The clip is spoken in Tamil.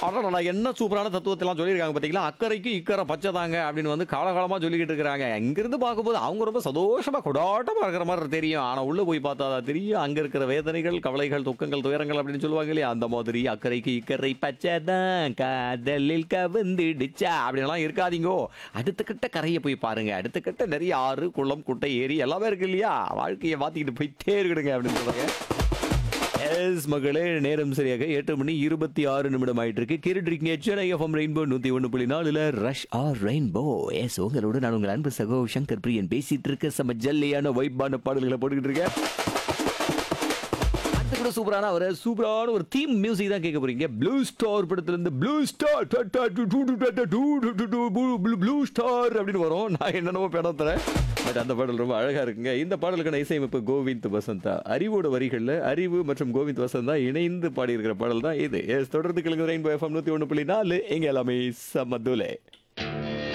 அடடா என்ன சூப்பரான தத்துவத்தெல்லாம் சொல்லியிருக்காங்க பார்த்தீங்களா அக்கறைக்கு இக்கறை பச்சை தாங்க அப்படின்னு வந்து காலகாலமாக சொல்லிக்கிட்டு இருக்கிறாங்க இங்கிருந்து பார்க்கும்போது அவங்க ரொம்ப சந்தோஷமாக கொடாட்டமாக இருக்கிற மாதிரி தெரியும் ஆனால் உள்ளே போய் பார்த்தா தான் தெரியும் அங்கே இருக்கிற வேதனைகள் கவலைகள் துக்கங்கள் துயரங்கள் அப்படின்னு சொல்லுவாங்க இல்லையா அந்த மாதிரி அக்கறைக்கு இக்கறை பச்சை தான் காதலில் கவந்துடுச்சா அப்படின்லாம் இருக்காதீங்கோ அடுத்த கிட்ட கரையை போய் பாருங்க அடுத்த கிட்ட நிறைய ஆறு குளம் குட்டை ஏரி எல்லாமே இருக்கு இல்லையா வாழ்க்கையை மாற்றிக்கிட்டு போயிட்டே இருக்கணுங்க அப்படின்னு சொல்லுவாங்க எஸ் மகளே நேரம் சரியாக எட்டு மணி இருபத்தி ஆறு நிமிடம் ஆயிட்டு இருக்கு கேட்டுருக்கீங்க சென்னை எஃப்எம் ரெயின்போ நூத்தி ஒன்று புள்ளி நாலுல ரஷ் ஆர் ரெயின்போ எஸ் உங்களோட நான் உங்கள் அன்பு சகோ சங்கர் பிரியன் பேசிட்டு இருக்க செம்ம ஜல்லியான வைப்பான பாடல்களை போட்டுக்கிட்டு இருக்கேன் அடுத்து கூட சூப்பரான ஒரு சூப்பரான ஒரு தீம் மியூசிக் தான் கேட்க போறீங்க ப்ளூ ஸ்டார் படத்துல இருந்து ப்ளூ ஸ்டார் ப்ளூ ஸ்டார் அப்படின்னு வரும் நான் என்னென்னமோ படம் தரேன் பட் அந்த பாடல் ரொம்ப அழகா இருக்குங்க இந்த பாடலுக்கான இசையமைப்பு கோவிந்த் வசந்தா அறிவோட வரிகள்ல அறிவு மற்றும் கோவிந்த் வசந்தா இணைந்து பாடியிருக்கிற பாடல் தான் இது எஸ் தொடர்ந்து கிழங்கு ரெயின்போ எஃப்எம் நூத்தி ஒன்று புள்ளி நாலு எங்க எல்லாமே சமதுலே